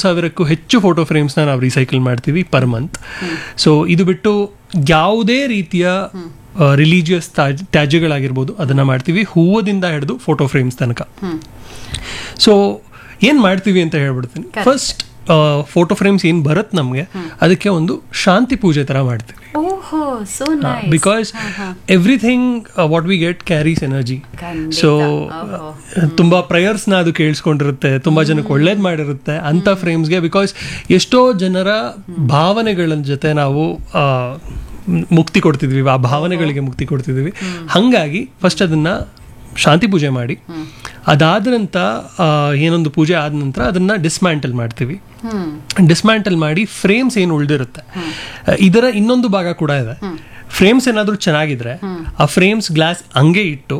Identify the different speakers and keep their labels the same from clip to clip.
Speaker 1: ಸಾವಿರಕ್ಕೂ ಹೆಚ್ಚು ಫೋಟೋ ಫ್ರೇಮ್ಸ್ನ ನಾವು ರೀಸೈಕಲ್ ಮಾಡ್ತೀವಿ ಪರ್ ಮಂತ್ ಸೊ ಇದು ಬಿಟ್ಟು ಯಾವುದೇ ರೀತಿಯ ರಿಲಿಜಿಯಸ್ ತ್ಯಾಜ್ಯಗಳಾಗಿರ್ಬೋದು ಅದನ್ನ ಮಾಡ್ತೀವಿ ಹೂವದಿಂದ ಹಿಡಿದು ಫೋಟೋ ಫ್ರೇಮ್ಸ್ ತನಕ ಸೊ ಏನ್ ಮಾಡ್ತೀವಿ ಅಂತ ಹೇಳ್ಬಿಡ್ತೀನಿ ಫಸ್ಟ್ ಫೋಟೋ ಫ್ರೇಮ್ಸ್ ಏನ್ ಬರುತ್ತೆ ನಮಗೆ ಅದಕ್ಕೆ ಒಂದು ಶಾಂತಿ ಪೂಜೆ ತರ ಮಾಡ್ತೀವಿ
Speaker 2: ಓಹೋ so nice
Speaker 1: because everything what we get carries energy
Speaker 2: ಖಂಡಿತ.
Speaker 1: ಸೊ
Speaker 2: ಓಹೋ.
Speaker 1: ತುಂಬಾ prayers ನ ಅದು ಕೇಳಿಸ್ಕೊಂಡಿರುತ್ತೆ ತುಂಬಾ ಜನಕ್ಕೆ ಒಳ್ಳೇದ್ ಮಾಡಿರುತ್ತೆ ಅಂತ ಫ್ರೇಮ್ಸ್ಗೆ ಬಿಕಾಸ್ ಎಷ್ಟೋ ಜನರ ಭಾವನೆಗಳ ಜೊತೆ ನಾವು ಆ, ಮ್- ಮುಕ್ತಿ ಕೊಡ್ತಿದ್ವಿ ಆ ಭಾವನೆಗಳಿಗೆ ಮುಕ್ತಿ ಕೊಡ್ತಿದ್ವಿ ಹಂಗಾಗಿ ಫಸ್ಟ್ ಅದನ್ನ ಶಾಂತಿ ಪೂಜೆ ಮಾಡಿ ಅದಾದ ನಂತರ ಆ, ಏನೊಂದು ಪೂಜೆ ಆದ ನಂತರ ಅದನ್ನ ಡಿಸ್ಮ್ಯಾಂಟಲ್ ಮಾಡ್ತೀವಿ
Speaker 2: ಹ್ಮ್
Speaker 1: ಡಿಸ್ಮ್ಯಾಂಟಲ್ ಮಾಡಿ ಫ್ರೇಮ್ಸ್ ಏನು ಉಳಿದಿರುತ್ತೆ ಇದರ ಇನ್ನೊಂದು ಭಾಗ ಕೂಡ ಇದೆ ಫ್ರೇಮ್ಸ್ ಏನಾದ್ರೂ ಚೆನ್ನಾಗಿದ್ರೆ ಆ ಫ್ರೇಮ್ಸ್ ಗ್ಲಾಸ್ ಹಂಗೆ ಇಟ್ಟು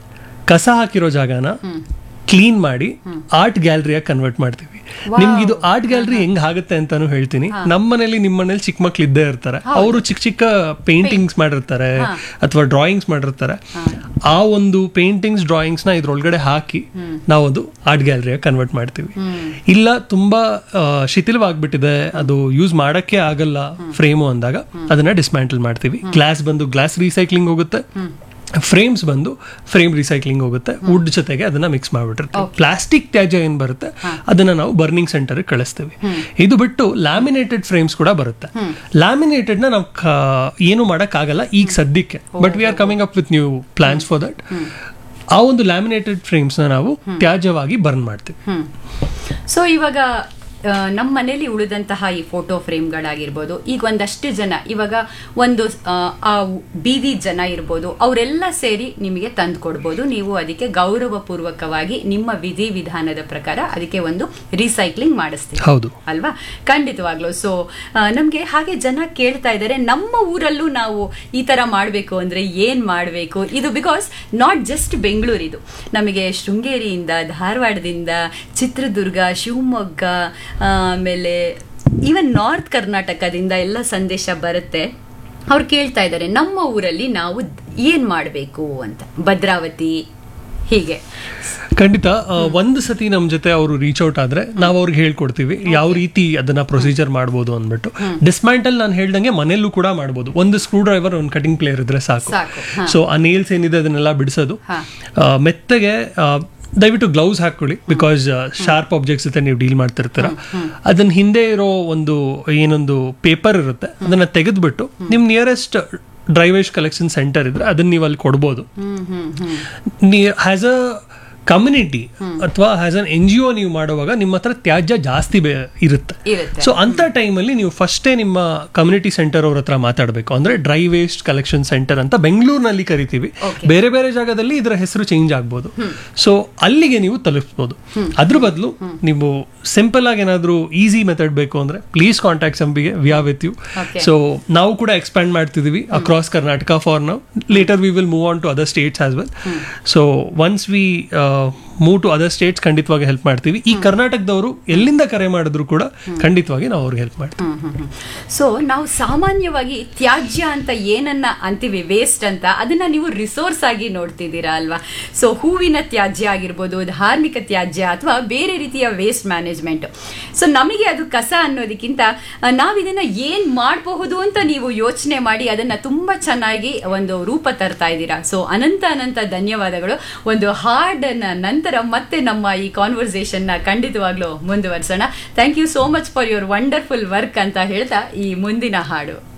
Speaker 1: ಕಸ ಹಾಕಿರೋ ಜಾಗನ ಕ್ಲೀನ್ ಮಾಡಿ ಆರ್ಟ್ ಗ್ಯಾಲರಿಯಾಗಿ ಕನ್ವರ್ಟ್ ಮಾಡ್ತೀವಿ ನಿಮ್ಗೆ ಇದು ಆರ್ಟ್ ಗ್ಯಾಲರಿ ಹೆಂಗ್ ಆಗುತ್ತೆ ಅಂತಾನು ಹೇಳ್ತೀನಿ ನಮ್ಮ ಮನೇಲಿ ನಿಮ್ಮ ಮನೇಲಿ ಚಿಕ್ಕ ಮಕ್ಳು ಇದ್ದೇ ಇರ್ತಾರೆ ಅವರು ಚಿಕ್ಕ ಚಿಕ್ಕ ಪೇಂಟಿಂಗ್ಸ್ ಮಾಡಿರ್ತಾರೆ ಅಥವಾ ಡ್ರಾಯಿಂಗ್ಸ್ ಮಾಡಿರ್ತಾರೆ ಆ ಒಂದು ಪೇಂಟಿಂಗ್ಸ್ ಡ್ರಾಯಿಂಗ್ಸ್ ನ ಇದ್ರೊಳಗಡೆ ಹಾಕಿ ನಾವು ಅದು ಆರ್ಟ್ ಗ್ಯಾಲರಿಯಾಗಿ ಕನ್ವರ್ಟ್ ಮಾಡ್ತೀವಿ ಇಲ್ಲ ತುಂಬಾ ಆ, ಶಿಥಿಲವಾಗ್ಬಿಟ್ಟಿದೆ ಅದು ಯೂಸ್ ಮಾಡಕ್ಕೆ ಆಗಲ್ಲ ಫ್ರೇಮು ಅಂದಾಗ ಅದನ್ನ ಡಿಸ್ಮ್ಯಾಂಟಲ್ ಮಾಡ್ತೀವಿ ಗ್ಲಾಸ್ ಬಂದು ಗ್ಲಾಸ್ ರೀಸೈಕ್ಲಿಂಗ್ ಹೋಗುತ್ತೆ ಫ್ರೇಮ್ಸ್ ಬಂದು ಫ್ರೇಮ್ ರೀಸೈಕ್ಲಿಂಗ್ ಹೋಗುತ್ತೆ ವುಡ್ ಜೊತೆಗೆ ಅದನ್ನ ಮಿಕ್ಸ್ ಮಾಡ್ಬಿಟ್ಟಿರ್ತೀವಿ ಪ್ಲಾಸ್ಟಿಕ್ ತ್ಯಾಜ್ಯ ಏನ್ ಬರುತ್ತೆ ಅದನ್ನ ನಾವು ಬರ್ನಿಂಗ್ ಸೆಂಟರ್ ಕಳಿಸ್ತೀವಿ ಇದು ಬಿಟ್ಟು ಲ್ಯಾಮಿನೇಟೆಡ್ ಫ್ರೇಮ್ಸ್ ಕೂಡ ಬರುತ್ತೆ ಲ್ಯಾಮಿನೇಟೆಡ್ ನ ನಾವು ಕ- ಏನು ಮಾಡಕ್ ಆಗಲ್ಲ ಈಗ ಸದ್ಯಕ್ಕೆ but we are coming up with new plans for that ಆ ಒಂದು ಲ್ಯಾಮಿನೇಟೆಡ್ ಫ್ರೇಮ್ಸ್ ನ ನಾವು ತ್ಯಾಜ್ಯವಾಗಿ ಬರ್ನ್ ಮಾಡ್ತೀವಿ
Speaker 2: ಹ್ಮ್ ಸೊ ಇವಾಗ ಆ, ನಮ್ಮ ಮನೇಲಿ ಉಳಿದಂತಹ ಈ ಫೋಟೋ ಫ್ರೇಮ್ಗಳಾಗಿರ್ಬೋದು ಈಗ ಒಂದಷ್ಟು ಜನ ಇವಾಗ ಒಂದು ಆ, ಆ ಬೀದಿ ಜನ ಇರ್ಬೋದು ಅವರೆಲ್ಲ ಸೇರಿ ನಿಮಗೆ ತಂದು ಕೊಡ್ಬೋದು ನೀವು ಅದಕ್ಕೆ ಗೌರವಪೂರ್ವಕವಾಗಿ ನಿಮ್ಮ ವಿಧಿ ವಿಧಾನದ ಪ್ರಕಾರ ಅದಕ್ಕೆ ಒಂದು ರೀಸೈಕ್ಲಿಂಗ್ ಮಾಡಿಸ್ತೀವಿ
Speaker 1: ಹೌದು
Speaker 2: ಅಲ್ವಾ ಖಂಡಿತವಾಗ್ಲು ಸೊ ನಮಗೆ ಹಾಗೆ ಜನ ಕೇಳ್ತಾ ಇದ್ದಾರೆ ನಮ್ಮ ಊರಲ್ಲೂ ನಾವು ಈ ತರ ಮಾಡಬೇಕು ಅಂದ್ರೆ ಏನ್ ಮಾಡಬೇಕು ಇದು ಬಿಕಾಸ್ ನಾಟ್ ಜಸ್ಟ್ ಬೆಂಗಳೂರು ಇದು ನಮಗೆ ಶೃಂಗೇರಿಯಿಂದ ಧಾರವಾಡದಿಂದ ಚಿತ್ರದುರ್ಗ ಶಿವಮೊಗ್ಗ ಆಮೇಲೆ ಈವನ್ ನಾರ್ತ್ ಕರ್ನಾಟಕದಿಂದ ಎಲ್ಲ ಸಂದೇಶ ಬರುತ್ತೆ ಅವ್ರು ಕೇಳ್ತಾ ಇದ್ದಾರೆ ನಮ್ಮ ಊರಲ್ಲಿ ನಾವು ಏನ್ ಮಾಡಬೇಕು ಅಂತ ಭದ್ರಾವತಿ ಹೀಗೆ
Speaker 1: ಖಂಡಿತ ಆ, ಒಂದು ಸತಿ ನಮ್ ಜೊತೆ ಅವರು ರೀಚ್ ಔಟ್ ಆದ್ರೆ ನಾವು ಅವ್ರಿಗೆ ಹೇಳ್ಕೊಡ್ತೀವಿ ಯಾವ ರೀತಿ ಅದನ್ನ ಪ್ರೊಸೀಜರ್ ಮಾಡ್ಬೋದು ಅಂದ್ಬಿಟ್ಟು ಡಿಸ್ಮ್ಯಾಂಟಲ್ ನಾನು ಹೇಳ್ದಂಗೆ ಮನೆಯಲ್ಲೂ ಕೂಡ ಮಾಡ್ಬೋದು ಒಂದು ಸ್ಕ್ರೂ ಡ್ರೈವರ್ ಒಂದು ಕಟಿಂಗ್ ಪ್ಲೇಯರ್ ಇದ್ರೆ ಸಾಕು
Speaker 2: ಸಾಕು, ಹಾ.
Speaker 1: ಸೊ ಆ ನೇಲ್ಸ್ ಏನಿದೆ ಅದನ್ನೆಲ್ಲ ಬಿಡಿಸೋದು
Speaker 2: ಹಾ.
Speaker 1: ಆ, ಮೆತ್ತಗೆ ಆ, ದಯವಿಟ್ಟು ಗ್ಲೌಸ್ ಹಾಕೊಳ್ಳಿ ಬಿಕಾಸ್ ಶಾರ್ಪ್ ಆಬ್ಜೆಕ್ಟ್ಸ್ ಜೊತೆ ನೀವು ಡೀಲ್ ಮಾಡ್ತಿರ್ತೀರ ಅದನ್ನ ಹಿಂದೆ ಇರೋ ಒಂದು ಏನೊಂದು ಪೇಪರ್ ಇರುತ್ತೆ ಅದನ್ನ ತೆಗೆದ್ಬಿಟ್ಟು ನಿಮ್ nearest dry waste collection centre ಇದ್ರೆ ಅದನ್ನ ನೀವು ಅಲ್ಲಿ ಕೊಡ್ಬೋದು
Speaker 2: hmm hmm hmm
Speaker 1: has a community ಅಥವಾ has an N G O ನೀವು ಮಾಡುವಾಗ ನಿಮ್ಮ ಹತ್ರ ತ್ಯಾಜ್ಯ ಜಾಸ್ತಿ ಬೇ- ಇರುತ್ತೆ
Speaker 2: ಇರುತ್ತೆ
Speaker 1: ಸೊ ಅಂತ ಟೈಮಲ್ಲಿ ನೀವು ಫಸ್ಟೇ ನಿಮ್ಮ ಕಮ್ಯುನಿಟಿ ಸೆಂಟರ್ ಅವ್ರ ಹತ್ರ ಮಾತಾಡಬೇಕು ಅಂದ್ರೆ ಡ್ರೈ ವೇಸ್ಟ್ ಕಲೆಕ್ಷನ್ ಸೆಂಟರ್ ಅಂತ ಬೆಂಗಳೂರಿನಲ್ಲಿ ಕರಿತೀವಿ
Speaker 2: Okay.
Speaker 1: ಬೇರೆ ಬೇರೆ ಜಾಗದಲ್ಲಿ ಇದರ ಹೆಸರು ಚೇಂಜ್ ಆಗ್ಬೋದು ಸೊ ಅಲ್ಲಿಗೆ ನೀವು ತಲುಪಿಸ್ಬೋದು ಅದ್ರ ಬದಲು ನೀವು ಸಿಂಪಲ್ ಆಗಿ ಏನಾದರೂ ಈಸಿ ಮೆಥಡ್ ಬೇಕು ಅಂದ್ರೆ please contact Sampige we are with you
Speaker 2: Okay.
Speaker 1: So ನಾವು ಕೂಡ ಎಕ್ಸ್ಪ್ಯಾಂಡ್ ಮಾಡ್ತಿದೀವಿ across Karnataka for now later we will move on to other states as well so once we move to other states ಖಂಡಿತವಾಗಿ help ಮಾಡ್ತೀವಿ ಈ ಕರ್ನಾಟಕದವರು ಎಲ್ಲಿಂದ ಕರೆ ಮಾಡಿದ್ರು ಕೂಡ ಖಂಡಿತವಾಗಿ ನಾವು ಅವ್ರಿಗೆ ಹೆಲ್ಪ್ ಮಾಡ್ತೀವಿ
Speaker 2: ಸೊ ನಾವು ಸಾಮಾನ್ಯವಾಗಿ ತ್ಯಾಜ್ಯ ಅಂತ ಏನನ್ನ ಅಂತೀವಿ ವೇಸ್ಟ್ ಅಂತ ಅದನ್ನ ನೀವು ರಿಸೋರ್ಸ್ ಆಗಿ ನೋಡ್ತಿದ್ದೀರಾ ಅಲ್ವಾ ಸೊ ಹೂವಿನ ತ್ಯಾಜ್ಯ ಆಗಿರ್ಬೋದು ಧಾರ್ಮಿಕ ತ್ಯಾಜ್ಯ ಅಥವಾ ಬೇರೆ ರೀತಿಯ ವೇಸ್ಟ್ ಮ್ಯಾನೇಜ್ಮೆಂಟ್ ಸೊ ನಮಗೆ ಅದು ಕಸ ಅನ್ನೋದಕ್ಕಿಂತ ಆ, ನಾವು ಇದನ್ನ ಏನ್ ಮಾಡಬಹುದು ಅಂತ ನೀವು ಯೋಚನೆ ಮಾಡಿ ಅದನ್ನ ತುಂಬಾ ಚೆನ್ನಾಗಿ ಒಂದು ರೂಪ ತರ್ತಾ ಇದ್ದೀರಾ ಸೊ ಅನಂತ ಅನಂತ ಧನ್ಯವಾದಗಳು ಒಂದು ಹಾಡನ್ನ ನಂತರ ಮತ್ತೆ ನಮ್ಮ ಈ ಕಾನ್ವರ್ಸೇಷನ್ ನ ಖಂಡಿತವಾಗ್ಲೂ ಮುಂದುವರಿಸೋಣ thank you so much for your wonderful work ಅಂತ ಹೇಳ್ತಾ ಈ ಮುಂದಿನ ಹಾಡು